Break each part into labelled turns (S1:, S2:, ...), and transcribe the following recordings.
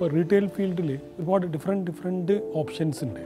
S1: ഇപ്പോൾ റീറ്റെയിൽ ഫീൽഡിൽ ഒരുപാട് ഡിഫറെൻറ്റ് ഡിഫറെൻറ്റ് ഓപ്ഷൻസ് ഉണ്ട്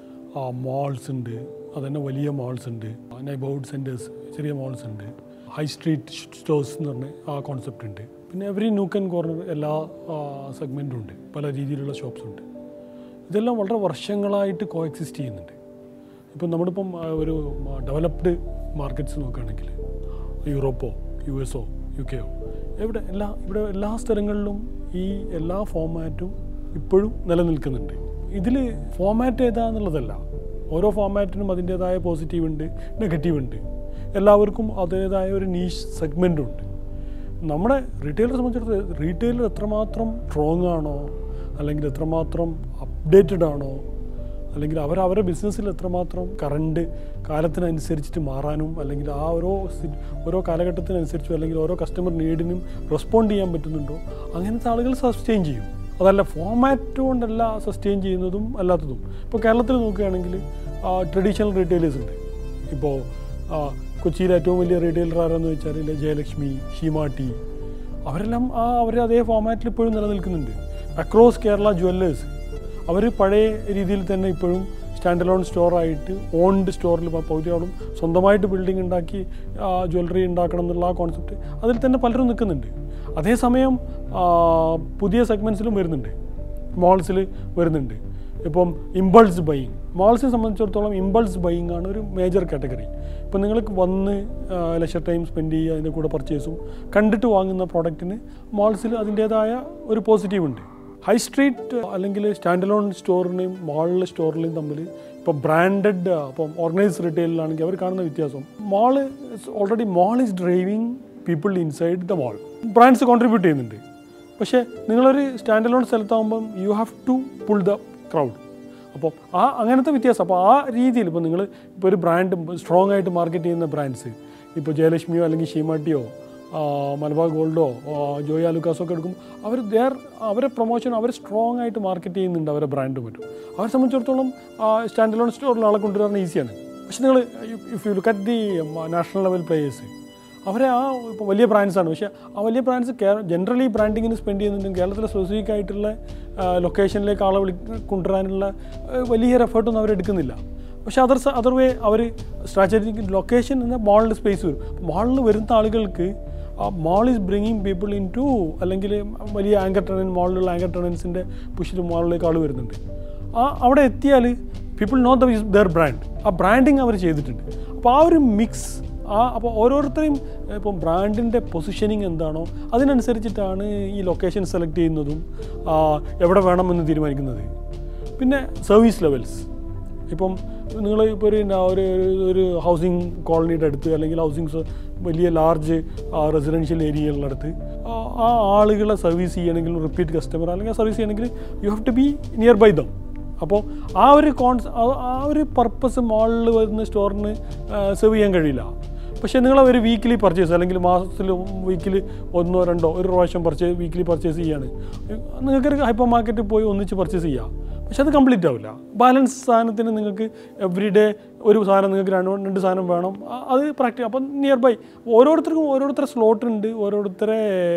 S1: മാൾസ് ഉണ്ട് അതുതന്നെ വലിയ മാൾസ് ഉണ്ട് നൈബർഹുഡ് സെൻറ്റേഴ്സ് ചെറിയ മാൾസ് ഉണ്ട് ഹൈ സ്ട്രീറ്റ് സ്റ്റോഴ്സ് എന്ന് പറഞ്ഞ ആ കോൺസെപ്റ്റ് ഉണ്ട് പിന്നെ എവറി നൂക്ക് ആൻഡ് കോർണർ എല്ലാ സെഗ്മെൻറ്റും ഉണ്ട് പല രീതിയിലുള്ള ഷോപ്സ് ഉണ്ട് ഇതെല്ലാം വളരെ വർഷങ്ങളായിട്ട് കോ എക്സിസ്റ്റ് ചെയ്യുന്നുണ്ട് ഇപ്പം നമ്മളിപ്പം ആ, ഒരു ഡെവലപ്ഡ് മാർക്കറ്റ്സ് നോക്കുകയാണെങ്കിൽ യൂറോപ്പോ യു എസോ യു കെയോ എവിടെ എല്ലാ ഇവിടെ എല്ലാ സ്ഥലങ്ങളിലും ഈ എല്ലാ ഫോമാറ്റും ഇപ്പോഴും നിലനിൽക്കുന്നുണ്ട് ഇതിൽ ഫോമാറ്റ് ഏതാന്നുള്ളതല്ല ഓരോ ഫോമാറ്റിനും അതിൻ്റേതായ പോസിറ്റീവ് ഉണ്ട് നെഗറ്റീവ് ഉണ്ട് എല്ലാവർക്കും അതിൻ്റേതായ ഒരു നീഷ് സെഗ്മെൻ്റ് ഉണ്ട് നമ്മുടെ റീറ്റെയിലറെ സംബന്ധിച്ചിടത്തോളം റീറ്റെയിലർ എത്രമാത്രം സ്ട്രോങ് ആണോ അല്ലെങ്കിൽ എത്രമാത്രം അപ്ഡേറ്റഡ് ആണോ അല്ലെങ്കിൽ അവർ അവരുടെ ബിസിനസ്സിൽ എത്രമാത്രം കറണ്ട് കാലത്തിനനുസരിച്ചിട്ട് മാറാനും അല്ലെങ്കിൽ ആ ഓരോ സി- ഓരോ കാലഘട്ടത്തിനനുസരിച്ചും അല്ലെങ്കിൽ ഓരോ കസ്റ്റമർ നീഡിനും റെസ്പോണ്ട് ചെയ്യാൻ പറ്റുന്നുണ്ടോ അങ്ങനത്തെ ആളുകൾ സസ്റ്റെയിൻ ചെയ്യും അതല്ല ഫോമാറ്റ് കൊണ്ടല്ല സസ്റ്റെയിൻ ചെയ്യുന്നതും അല്ലാത്തതും ഇപ്പോൾ കേരളത്തിൽ നോക്കുകയാണെങ്കിൽ ട്രഡീഷണൽ റീറ്റെയിലേഴ്സ് ഉണ്ട് ഇപ്പോൾ കൊച്ചിയിലെ ഏറ്റവും വലിയ റീറ്റെയിലർ ആരെന്ന് വെച്ചാൽ ഇല്ലേ ജയലക്ഷ്മി ഷീമാട്ടി അവരെല്ലാം ആ അവർ അതേ ഫോമാറ്റിൽ ഇപ്പോഴും നിലനിൽക്കുന്നുണ്ട് അക്രോസ് കേരള ജുവല്ലേഴ്സ് അവർ പഴയ രീതിയിൽ തന്നെ ഇപ്പോഴും സ്റ്റാൻഡ് അലോൺ സ്റ്റോറായിട്ട് ഓൺഡ് സ്റ്റോറിൽ പൗതിയോളം സ്വന്തമായിട്ട് ബിൽഡിംഗ് ഉണ്ടാക്കി ജ്വല്ലറി ഉണ്ടാക്കണം എന്നുള്ള ആ കോൺസെപ്റ്റ് അതിൽ തന്നെ പലരും നിൽക്കുന്നുണ്ട് അതേസമയം ആ, പുതിയ സെഗ്മെൻറ്റ്സിലും വരുന്നുണ്ട് മോൾസിൽ വരുന്നുണ്ട് ഇപ്പം ഇമ്പൾസ് ബൈയിങ് മോൾസിനെ സംബന്ധിച്ചിടത്തോളം ഇമ്പൾസ് ബൈയിങ് ആണ് ഒരു മേജർ കാറ്റഗറി ഇപ്പം നിങ്ങൾക്ക് വന്ന് ലക്ഷർ ടൈം സ്പെൻഡ് ചെയ്യുക അതിൻ്റെ കൂടെ പർച്ചേസും കണ്ടിട്ട് വാങ്ങുന്ന പ്രോഡക്റ്റിന് മോൾസിൽ അതിൻ്റേതായ ഒരു പോസിറ്റീവ് ഉണ്ട് ഹൈ സ്ട്രീറ്റ് അല്ലെങ്കിൽ സ്റ്റാൻഡ് അലോൺ സ്റ്റോറിനെയും മാളിലെ സ്റ്റോറിലെയും തമ്മിൽ ഇപ്പോൾ ബ്രാൻഡഡ് ഇപ്പം ഓർഗനൈസ് റീറ്റെയിലാണെങ്കിൽ അവർ കാണുന്ന വ്യത്യാസം mall already mall is driving people inside the mall brands contribute ചെയ്യുന്നുണ്ട് പക്ഷേ നിങ്ങളൊരു സ്റ്റാൻഡ് അലോൺ സ്ഥലത്താകുമ്പം you have to pull the crowd അപ്പോൾ ആ അങ്ങനത്തെ വ്യത്യാസം അപ്പോൾ ആ രീതിയിൽ ഇപ്പോൾ നിങ്ങൾ ഇപ്പോൾ ഒരു ബ്രാൻഡ് സ്ട്രോങ് ആയിട്ട് മാർക്കറ്റ് ചെയ്യുന്ന ബ്രാൻഡ്സ് ഇപ്പോൾ ജയലക്ഷ്മിയോ അല്ലെങ്കിൽ ഷീമാട്ടിയോ ആ, മലബാർ ഗോൾഡോ ആ, ജോയ ലുക്കാസോ ഒക്കെ എടുക്കും അവർ ദർ അവരെ പ്രൊമോഷൻ അവർ സ്ട്രോങ് ആയിട്ട് മാർക്കറ്റ് ചെയ്യുന്നുണ്ട് അവരെ ബ്രാൻഡ് പറ്റും അവരെ സംബന്ധിച്ചിടത്തോളം സ്റ്റാൻഡ് അലോൺ സ്റ്റോറിൽ ആളെ കൊണ്ടുവരാൻ ഈസിയാണ് പക്ഷെ നിങ്ങൾ if you look at the national level players അവരെ ആ ഇപ്പോൾ വലിയ ബ്രാൻഡ്സാണ് പക്ഷേ ആ വലിയ ബ്രാൻഡ്സ് ജനറലി ബ്രാൻഡിങ്ങിന് സ്പെൻഡ് ചെയ്യുന്നുണ്ടെങ്കിൽ കേരളത്തിലെ സ്പെസിഫിക് ആയിട്ടുള്ള ലൊക്കേഷനിലേക്ക് ആളെ വിളി കൊണ്ടുവരാനുള്ള ആ, വലിയൊരു എഫേർട്ടൊന്നും അവരെടുക്കുന്നില്ല പക്ഷേ അതർ അതർ വേ അവർ സ്ട്രാറ്റജിക് ലൊക്കേഷൻ എന്ന മാളിൽ സ്പേസ് വരും മാളിൽ വരുന്ന ആളുകൾക്ക് ആ mall is bringing people in to അല്ലെങ്കിൽ വലിയ ആങ്കർ ടെണൻ മാളിലുള്ള ആങ്കർ ടെണൻസിൻ്റെ പുഷിൽ മാളിലേക്ക് ആൾ വരുന്നുണ്ട് ആ അവിടെ എത്തിയാൽ പീപ്പിൾ നോ ദ ദർ ബ്രാൻഡ് ആ ബ്രാൻഡിങ് അവർ ചെയ്തിട്ടുണ്ട് അപ്പോൾ ആ ഒരു മിക്സ് ആ അപ്പോൾ ഓരോരുത്തരെയും ഇപ്പം ബ്രാൻഡിൻ്റെ പൊസിഷനിങ് എന്താണോ അതിനനുസരിച്ചിട്ടാണ് ഈ ലൊക്കേഷൻ സെലക്ട് ചെയ്യുന്നതും ആ, എവിടെ വേണമെന്ന് തീരുമാനിക്കുന്നത് പിന്നെ സർവീസ് ലെവൽസ് ഇപ്പം നിങ്ങൾ ഇപ്പോൾ ഒരു ന- ഒരു ഒരു- ഒരു ഹൗസിംഗ് കോളനിയുടെ അടുത്ത് അല്ലെങ്കിൽ ഹൗസിംഗ് വലിയ ലാർജ് റെസിഡൻഷ്യൽ ഏരിയകളുടെ അടുത്ത് ആ- ആ ആളുകളെ സർവീസ് ചെയ്യണമെങ്കിൽ റിപ്പീറ്റ് കസ്റ്റമർ അല്ലെങ്കിൽ സർവീസ് ചെയ്യണമെങ്കിൽ you have to be near by them അപ്പോൾ ആ ഒരു കോൺസ് ആ- ആ ഒരു പർപ്പസ് മാളിൽ വരുന്ന സ്റ്റോറിന് സെർവ് ചെയ്യാൻ കഴിയില്ല പക്ഷേ നിങ്ങൾ ഒരു വീക്കിലി പർച്ചേസ് അല്ലെങ്കിൽ മാസത്തിൽ വീക്കിലി ഒന്നോ രണ്ടോ ഒരു പ്രാവശ്യം പർച്ചേസ് വീക്കിലി പർച്ചേസ് ചെയ്യാണ് നിങ്ങൾക്കൊരു ഹൈപ്പർ മാർക്കറ്റിൽ പോയി ഒന്നിച്ച് പർച്ചേസ് ചെയ്യാം പക്ഷെ അത് കംപ്ലീറ്റ് ആവില്ല ബാലൻസ് സാധനത്തിന് നിങ്ങൾക്ക് എവറി ഡേ ഒരു സാധനം നിങ്ങൾക്ക് രണ്ട് രണ്ട് സാധനം വേണം ആ- അത് പ്രാക്ടി അപ്പം നിയർ ബൈ ഓരോരുത്തർക്കും ഓരോരുത്തരുടെ സ്ലോട്ട് ഉണ്ട് ഓരോരുത്തരെ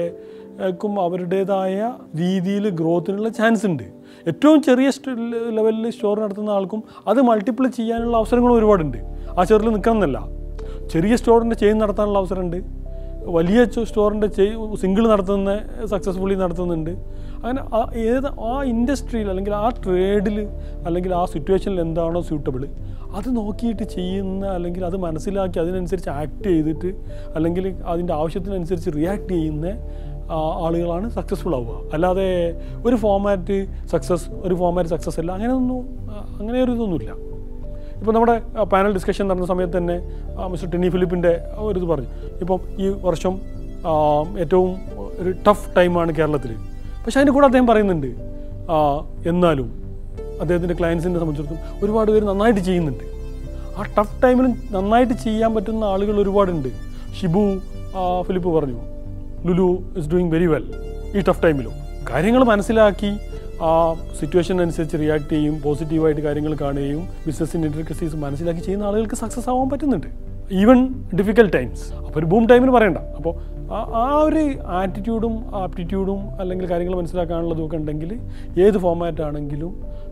S1: ക്കും അവരുടേതായ രീതിയിൽ ഗ്രോത്തിനുള്ള ചാൻസ് ഉണ്ട് ഏറ്റവും ചെറിയ ലെവലിൽ സ്റ്റോർ നടത്തുന്ന ആൾക്കും അത് മൾട്ടിപ്പിൾ ചെയ്യാനുള്ള അവസരങ്ങളും ഒരുപാടുണ്ട് ആ ചെറിൽ നിൽക്കണം എന്നല്ല ചെറിയ സ്റ്റോറിൻ്റെ ചെയിൻ നടത്താനുള്ള അവസരമുണ്ട് വലിയ ചോ- സ്റ്റോറിൻ്റെ സിംഗിൾ നടത്തുന്ന സക്സസ്ഫുള്ളി നടത്തുന്നുണ്ട് അങ്ങനെ ആ ഏത് ആ ഇൻഡസ്ട്രിയിൽ അല്ലെങ്കിൽ ആ ട്രേഡിൽ അല്ലെങ്കിൽ ആ സിറ്റുവേഷനിൽ എന്താണോ സ്യൂട്ടബിൾ അത് നോക്കിയിട്ട് ചെയ്യുന്ന അല്ലെങ്കിൽ അത് മനസ്സിലാക്കി അതിനനുസരിച്ച് ആക്ട് ചെയ്തിട്ട് അല്ലെങ്കിൽ അതിൻ്റെ ആവശ്യത്തിനനുസരിച്ച് റിയാക്ട് ചെയ്യുന്ന ആ, ആളുകളാണ് സക്സസ്ഫുൾ ആവുക അല്ലാതെ ഒരു ഫോമാറ്റ് സക്സസ് ഒരു ഫോമാറ്റ് സക്സസ് അല്ല അങ്ങനെയൊന്നും ആ, അങ്ങനെ ഒരു ഇതൊന്നുമില്ല ഇപ്പോൾ നമ്മുടെ പാനൽ ഡിസ്കഷൻ നടന്ന സമയത്ത് തന്നെ ആ, മിസ്റ്റർ ടെന്നി ഫിലിപ്പിൻ്റെ ഒരു ഇത് പറഞ്ഞു ഇപ്പം ഈ വർഷം ആ, ഏറ്റവും ഒരു ടഫ് ടൈമാണ് കേരളത്തിൽ പക്ഷേ അതിൻ്റെ കൂടെ അദ്ദേഹം പറയുന്നുണ്ട് ആ, എന്നാലും അദ്ദേഹത്തിൻ്റെ ക്ലയൻസിനെ സംബന്ധിച്ചിടത്തോളം ഒരുപാട് പേര് നന്നായിട്ട് ചെയ്യുന്നുണ്ട് ആ ടഫ് ടൈമിൽ നന്നായിട്ട് ചെയ്യാൻ പറ്റുന്ന ആളുകൾ ഒരുപാടുണ്ട് ഷിബു ആ, ഫിലിപ്പ് പറഞ്ഞു Lulu is doing very well ഈ ടഫ് ടൈമിലും കാര്യങ്ങൾ മനസ്സിലാക്കി ആ സിറ്റുവേഷൻ അനുസരിച്ച് റിയാക്ട് ചെയ്യും പോസിറ്റീവായിട്ട് കാര്യങ്ങൾ കാണുകയും ബിസിനസ്സിൻ്റെ ഇൻട്രിക്കസീസ് മനസ്സിലാക്കി ചെയ്യുന്ന ആളുകൾക്ക് സക്സസ് ആവാൻ പറ്റുന്നുണ്ട് ഈവൻ ഡിഫിക്കൽട്ട് ടൈംസ് അപ്പോൾ ഒരു ബൂം ടൈമിന് പറയണ്ട അപ്പോൾ ആ- ആ ഒരു ആറ്റിറ്റ്യൂഡും ആപ്റ്റിറ്റ്യൂഡും അല്ലെങ്കിൽ കാര്യങ്ങൾ മനസ്സിലാക്കാനുള്ളതും ഒക്കെ ഉണ്ടെങ്കിൽ ഏത് ഫോമാറ്റ് ആണെങ്കിലും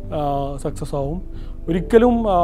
S1: സക്സസ് ആവും ഒരിക്കലും ആ,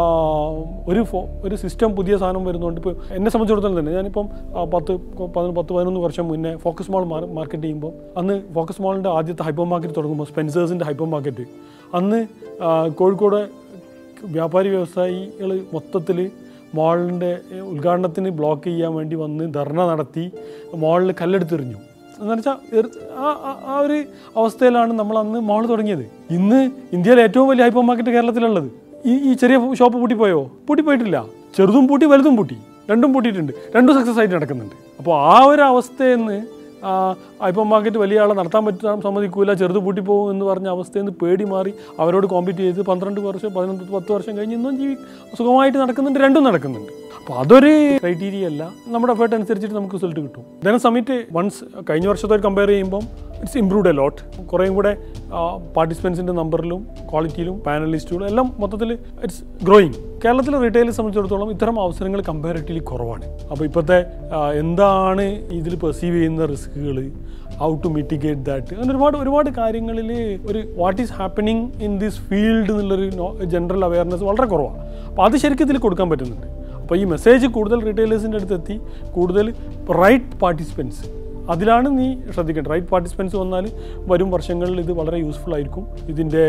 S1: ഒരു ഫോ ഒരു സിസ്റ്റം പുതിയ സാധനം വരുന്നതുകൊണ്ട് ഇപ്പോൾ എന്നെ സംബന്ധിച്ചിടത്തോളം തന്നെ ഞാനിപ്പം ആ, പത്ത് പതിനൊന്ന് പത്ത് പതിനൊന്ന് വർഷം മുന്നേ ഫോക്കസ് മോൾ മാർക്കറ്റ് ചെയ്യുമ്പോൾ അന്ന് ഫോക്കസ് മോളിൻ്റെ ആദ്യത്തെ ഹൈപ്പർ മാർക്കറ്റ് തുടങ്ങുമ്പോൾ സ്പെൻസേഴ്സിൻ്റെ ഹൈപ്പർ മാർക്കറ്റ് അന്ന് ആ, കോഴിക്കോട് വ്യാപാരി വ്യവസായികൾ മൊത്തത്തിൽ മാളിൻ്റെ ഉദ്ഘാടനത്തിന് ബ്ലോക്ക് ചെയ്യാൻ വേണ്ടി വന്ന് ധർണ നടത്തി മാളിൽ കല്ലെടുത്തെറിഞ്ഞു എന്ന് വെച്ചാൽ ആ ആ- ആ ഒരു അവസ്ഥയിലാണ് നമ്മൾ അന്ന് മാൾ തുടങ്ങിയത് ഇന്ന് ഇന്ത്യയിലെ ഏറ്റവും വലിയ ഹൈപ്പർ മാർക്കറ്റ് കേരളത്തിലുള്ളത് ഈ ഈ ചെറിയ ഷോപ്പ് പൂട്ടിപ്പോയോ പൂട്ടിപ്പോയിട്ടില്ല ചെറുതും പൂട്ടി വലുതും പൂട്ടി രണ്ടും പൂട്ടിയിട്ടുണ്ട് രണ്ടും സക്സസ് ആയിട്ട് നടക്കുന്നുണ്ട് അപ്പോൾ ആ ഒരു അവസ്ഥയിൽ നിന്ന് ഹൈപ്പർ മാർക്കറ്റ് വലിയ ആളെ നടത്താൻ പറ്റാൻ സമ്മതിക്കൂല ചെറുത് പൂട്ടിപ്പോകും എന്ന് പറഞ്ഞ അവസ്ഥയിൽ നിന്ന് പേടി മാറി അവരോട് കോമ്പീറ്റ് ചെയ്ത് പന്ത്രണ്ട് വർഷം പതിനൊന്ന് പത്ത് വർഷം കഴിഞ്ഞ് ഇന്നും ജീവി സുഖമായിട്ട് നടക്കുന്നുണ്ട് രണ്ടും നടക്കുന്നുണ്ട് അപ്പോൾ അതൊരു ക്രൈറ്റീരിയ അല്ല നമ്മുടെ എഫേർട്ട് അനുസരിച്ചിട്ട് നമുക്ക് റിസൾട്ട് കിട്ടും ദന സമിറ്റ് വൺസ് കഴിഞ്ഞ വർഷത്തോട് കമ്പയർ ചെയ്യുമ്പം ഇറ്റ്സ് ഇംപ്രൂവ്ഡ് എ ലോട്ട് കുറേയും കൂടെ പാർട്ടിസിപ്പൻസിൻ്റെ നമ്പറിലും ക്വാളിറ്റിയിലും പാനലിസ്റ്റുകളും എല്ലാം മൊത്തത്തിൽ ഇറ്റ്സ് ഗ്രോയിങ് കേരളത്തിലെ റീറ്റെയിലെ സംബന്ധിച്ചിടത്തോളം ഇത്തരം അവസരങ്ങൾ കമ്പാരിറ്റീവ്ലി കുറവാണ് അപ്പോൾ ഇപ്പോഴത്തെ ആ, എന്താണ് ഇതിൽ പെർസീവ് ചെയ്യുന്ന റിസ്കുകൾ ഹൗ ടു മിറ്റിഗേറ്റ് ദാറ്റ് അങ്ങനെ ഒരുപാട് ഒരുപാട് കാര്യങ്ങളിൽ ഒരു what is happening in this field എന്നുള്ളൊരു ജനറൽ അവയർനെസ് വളരെ കുറവാണ് അപ്പോൾ അത് ശരിക്കും ഇതിൽ കൊടുക്കാൻ പറ്റുന്നുണ്ട് അപ്പോൾ ഈ മെസ്സേജ് കൂടുതൽ റീറ്റെയിലേഴ്സിൻ്റെ അടുത്ത് എത്തി കൂടുതൽ റൈറ്റ് പാർട്ടിസിപ്പൻസ് അതിലാണ് നീ ശ്രദ്ധിക്കേണ്ടത് റൈറ്റ് പാർട്ടിസിപ്പൻസ് വന്നാൽ വരും വർഷങ്ങളിൽ ഇത് വളരെ യൂസ്ഫുൾ ആയിരിക്കും ഇതിൻ്റെ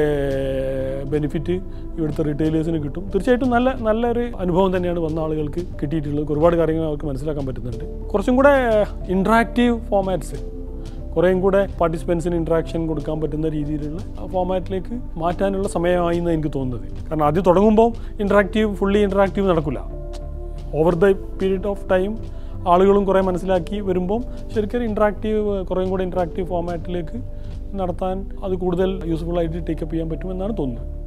S1: ബെനിഫിറ്റ് ഇവിടുത്തെ റീറ്റെയിലേഴ്സിന് കിട്ടും തീർച്ചയായിട്ടും നല്ല നല്ലൊരു അനുഭവം തന്നെയാണ് വന്ന ആളുകൾക്ക് കിട്ടിയിട്ടുള്ളത് ഒരുപാട് കാര്യങ്ങൾ അവർക്ക് മനസ്സിലാക്കാൻ പറ്റുന്നുണ്ട് കുറച്ചും കൂടെ ഇൻട്രാക്റ്റീവ് ഫോമാറ്റ്സ് കുറേയും കൂടെ പാർട്ടിസിപ്പൻസിന് ഇൻട്രാക്ഷൻ കൊടുക്കാൻ പറ്റുന്ന രീതിയിലുള്ള ഫോമാറ്റിലേക്ക് മാറ്റാനുള്ള സമയമായി എന്ന് എനിക്ക് തോന്നുന്നത് കാരണം ആദ്യം തുടങ്ങുമ്പോൾ ഇൻട്രാക്റ്റീവ് ഫുള്ളി ഇൻട്രാക്റ്റീവ് നടക്കില്ല over the period of time ആളുകളും കുറേ മനസ്സിലാക്കി വരുമ്പം ശരിക്കും ഇൻട്രാക്റ്റീവ് കുറേയും കൂടെ ഇൻട്രാക്റ്റീവ് ഫോമാറ്റിലേക്ക് നടത്താൻ അത് കൂടുതൽ യൂസ്ഫുൾ ആയിട്ട് ടേക്കപ്പ് ചെയ്യാൻ പറ്റുമെന്നാണ് തോന്നുന്നത്